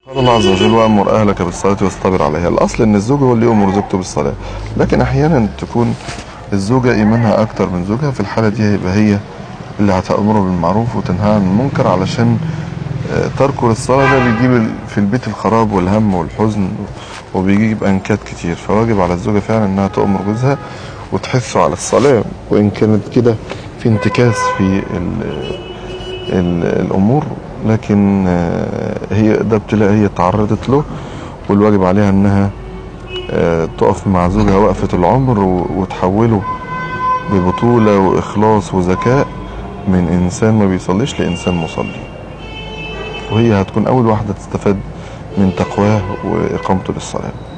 قال الله عز وجل وأمر أهلك بالصلاة واصطبر عليها الأصل إن الزوج هو اللي يأمر زوجته بالصلاة لكن أحيانا تكون الزوجة إيمانها أكتر من زوجها في الحالة دي هيبقى هي اللي هتأمره بالمعروف وتنهى عن المنكر علشان آه، تركه للصلاة ده بيجيب ال- في البيت الخراب والهم والحزن وبيجيب أنكات كتير فواجب على الزوجة فعلا إنها تأمر جوزها وتحثه على الصلاة وإن كانت كده في انتكاس في ال- ال- الأمور لكن آه، هي ده ابتلاء هي تعرضت له والواجب عليها إنها آه، تقف مع زوجها وقفة العمر و- وتحوله ببطولة وإخلاص وذكاء من إنسان ما بيصليش لإنسان مصلي وهي هتكون أول واحدة تستفاد من تقواه وإقامته للصلاة